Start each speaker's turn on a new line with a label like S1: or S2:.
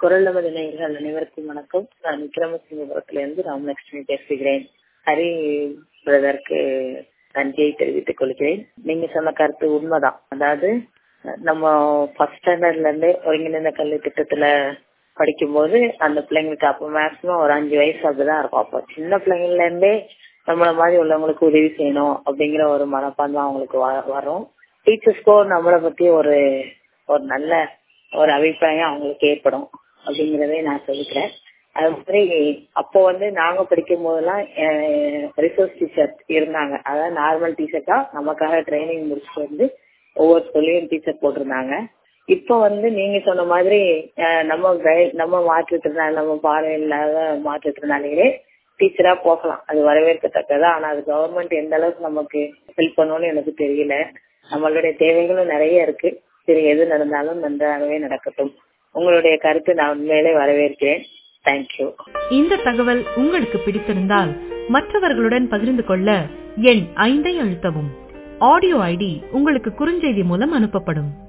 S1: குரல் நமது நேயர்கள் அனைவருக்கும் வணக்கம் நான் விக்ரமசிங்கபுரத்துல இருந்து ராமலட்சுமி பேசுகிறேன் ஹரி பிரதருக்கு நன்றியை தெரிவித்துக் கொள்கிறேன் நீங்க சொன்ன கருத்து உண்மைதான் அதாவது நம்ம ஃபர்ஸ்ட் ஸ்டாண்டர்ட்ல இருந்தே ஒருங்கிணைந்த கல்வி திட்டத்துல படிக்கும்போது அந்த பிள்ளைங்களுக்கு அப்போ மேக்சிமம் ஒரு அஞ்சு வயசு அப்படிதான் இருக்கும் அப்போ சின்ன பிள்ளைங்கள்ல இருந்தே நம்மள மாதிரி உள்ளவங்களுக்கு உதவி செய்யணும் அப்படிங்கிற ஒரு மனப்பான்மை அவங்களுக்கு வரும் டீச்சர்ஸ்க்கோ நம்மளை பத்தி ஒரு ஒரு நல்ல ஒரு அபிப்பிராயம் அவங்களுக்கு ஏற்படும் அப்படிங்கறதே நான் சொல்லிக்கிறேன் அது மாதிரி அப்போ வந்து நாங்க படிக்கும் போதெல்லாம் ரிசோர்ஸ் டீச்சர் இருந்தாங்க அதாவது நார்மல் டீச்சர் தான் நமக்காக ட்ரைனிங் முடிச்சுட்டு வந்து ஒவ்வொரு சொல்லியும் டீச்சர் போட்டிருந்தாங்க இப்போ வந்து நீங்க சொன்ன மாதிரி நம்ம நம்ம மாற்றுத்திறனாளி நம்ம பார்வை இல்லாத மாற்றுத்திறனாளிகளே டீச்சரா போகலாம் அது வரவேற்கத்தக்கதா ஆனா அது கவர்மெண்ட் எந்த அளவுக்கு நமக்கு ஹெல்ப் பண்ணும்னு எனக்கு தெரியல நம்மளுடைய தேவைகளும் நிறைய இருக்கு சரி எது நடந்தாலும் நன்றாகவே நடக்கட்டும் உங்களுடைய கருத்து நான் உண்மையிலே வரவேற்கிறேன் தேங்க்யூ
S2: இந்த தகவல் உங்களுக்கு பிடித்திருந்தால் மற்றவர்களுடன் பகிர்ந்து கொள்ள எண் ஐந்தை அழுத்தவும் ஆடியோ ஐடி உங்களுக்கு குறுஞ்செய்தி மூலம் அனுப்பப்படும்